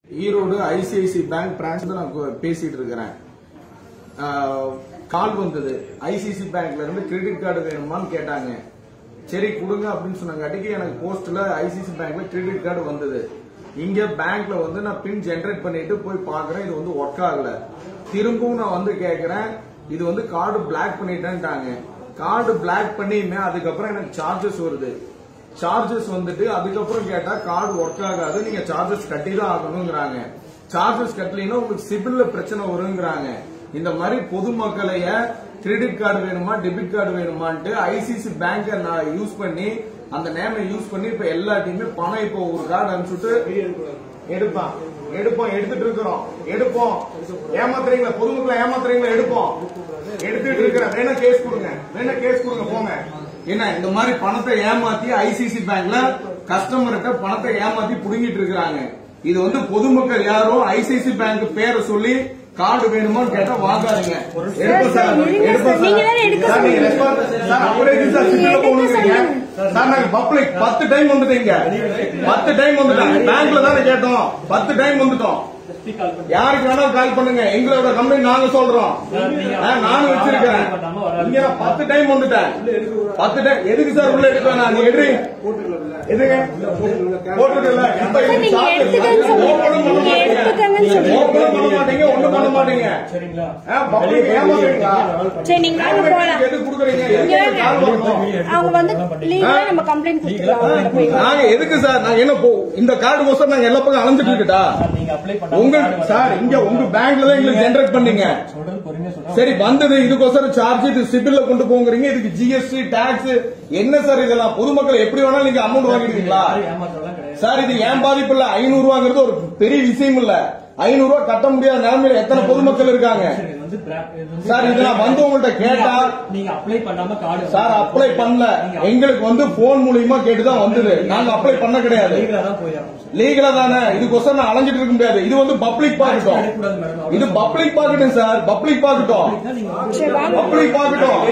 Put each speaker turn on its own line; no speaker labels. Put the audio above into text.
Erode ICICI bank branch தான் நான் கு- பேசிட்டு இருக்கிறேன் கால் வந்தது ஐசிசி பேங்க்ல இருந்து கிரெடிட் கார்டு வேணுமான்னு கேட்டாங்க சரி கொடுங்க அப்படின்னு சொன்னாங்காட்டிக்கு எனக்கு போஸ்ட்ல ஐசிசி பேங்க்ல கிரெடிட் கார்டு வந்தது இங்க பேங்க்ல வந்து நான் பின் ஜெனரேட் பண்ணிட்டு போய் பாக்குறேன் இது வந்து ஒர்க் ஆகல திரும்பவும் நான் வந்து கேக்குறேன் இது வந்து கார்டு பிளாக் பண்ணிட்டேன்ட்டாங்க கார்டு பிளாக் பண்ணியுமே அதுக்கப்புறம் எனக்கு சார்ஜஸ் வருது சார்ஜஸ் வந்துட்டு அதுக்கப்புறம் கேட்டா கார்டு ஒர்க் ஆகாது நீங்க சார்ஜஸ் கட்டி தான் ஆகணுங்கிறாங்க சார்ஜஸ் கட்டலைன்னா உங்களுக்கு சிபில்ல பிரச்சனை வருங்கிறாங்க இந்த மாதிரி பொதுமக்களைய கிரெடிட் கார்டு வேணுமா டெபிட் கார்டு வேணுமான்ட்டு ஐசிசி பேங்க நான் யூஸ் பண்ணி அந்த நேமை யூஸ் பண்ணி இப்ப எல்லாத்தையுமே பணம் இப்போ ஒரு கார்டு அனுப்பிச்சுட்டு எடுப்பான் எடுப்போம் எடுத்துட்டு இருக்கிறோம் எடுப்போம் ஏமாத்துறீங்களா பொதுமக்களை ஏமாத்துறீங்களா எடுப்போம் எடுத்துட்டு இருக்கிறேன் வேணா கேஸ் கொடுங்க வேணா கேஸ் கொடுங்க போங்க என்ன இந்த மாதிரி பணத்தை ஏமாத்தி ஐசிசி பேங்க்ல கஸ்டமர்கிட்ட பணத்தை ஏமாத்தி புடுங்கிட்டு இருக்கிறாங்க இது வந்து பொதுமக்கள் யாரும் ஐசிசி பேங்க் பேரை சொல்லி கார்டு வேணுமான்னு கேட்டா வாங்காதீங்க எடுப்போம் சார்
இருங்க
எடுப்போம்
சார், நீங்க தானே எடுக்க
சார் நீங்க
சொன்னீங்க.
ரெஸ்பான்ஸ் சார் அப்படியே இருக்கு சார் சிட்டில
எடுக்க
போகணுங்கிறீங்க
சொன்னீங்க.
சார் நாங்க பப்ளிக் பத்து டைம் வந்துட்டீங்க பத்து டைம் வந்துட்டாங்க பேங்க்ல தானே கேட்டோம் பத்து டைம் வந்துட்டோம் யாருக்கு வேணாலும் கால் பண்ணுங்க எங்களோட கம்பெனி நாங்க சொல்றோம் ஆ, நானும் வச்சிருக்கிறேன் இங்க நான் பத்து டைம் வந்துட்டேன் பத்து டைம் எதுக்கு சார் உள்ள எடுக்க நான் எடுறி எதுங்க போட்டுக்கல இப்ப
சார், நீங்க எடுத்துக்கன்னு சொல்லுங்க.
ஓப்பனும் பண்ண
நீங்க எடுத்துக்கங்கன்னு
மாட்டீங்க
சொல்லுங்க.
ஓப்பனும் பண்ண மாட்டீங்க ஒண்ணும் பண்ண மாட்டீங்க
சரிங்களா
ஆ, பப்ளிக் ஏமாத்துறீங்களா
சரி நீங்க வாங்க போலாம்
எது கொடுக்குறீங்க
இங்க
எதுக்கு கால் வரணும்
அவங்க வந்து லீகலா நம்ம கம்ப்ளைண்ட் கொடுத்துருவாங்க
நாங்க எதுக்கு சார் நாங்க என்ன போ இந்த கார்டு கோசம் நாங்க எல்லா பக்கம் அலைஞ்சிட்டு இருக்கட்டா
நீங்க அப்ளை பண்ண
உங்க சார் இங்க உங்க பேங்க்ல தான் எங்களுக்கு ஜெனரேட் பண்ணீங்க
சொல்றது பொறுமையா சொல்றேன்
சரி வந்தது இதுக்கோசரம் சார்ஜ் இது சிபில்ல கொண்டு போங்கறீங்க இதுக்கு ஜிஎஸ்டி டாக்ஸ் என்ன சார் இதெல்லாம் பொதுமக்கள் எப்படி வேணாலும் நீங்க அமௌண்ட் வாங்கிடுவீங்களா
ஏமாற்றம்லாம் கிடையாது
சார் இது ஏன் பாதிப்பு இல்ல ஐநூறு ரூபாங்கிறது ஒரு பெரிய விஷயம் இல்ல ஐநூறு ரூபாய் கட்ட முடியாத நிலைமையில எத்தனை பொதுமக்கள் இருக்காங்க
சரி, இது வந்து bra- இது வந்து
சார் இது நான் வந்து உங்கள்ட்ட கேட்டா
நீங்க அப்ளை பண்ணாம கார்டு
சார் அப்ளை பண்ணல எங்களுக்கு வந்து போன் மூலியமா கேட்டுதான் வந்தது நாங்க அப்ளை பண்ண கிடையாது
லீகலா தான் போயிடணும்
லீகலா தானே இதுக்கோசரம் நான் அலைஞ்சிட்டு இருக்க முடியாது இது வந்து பப்ளிக் பார்க்கட்டும்
எடுக்கக்கூடாது மேடம்
இது பப்ளிக் பார்க்கட்டும் சார் பப்ளிக் பார்க்கட்டும்
நீங்க
சரி வாங்க
பப்ளிக் பார்க்கட்டும்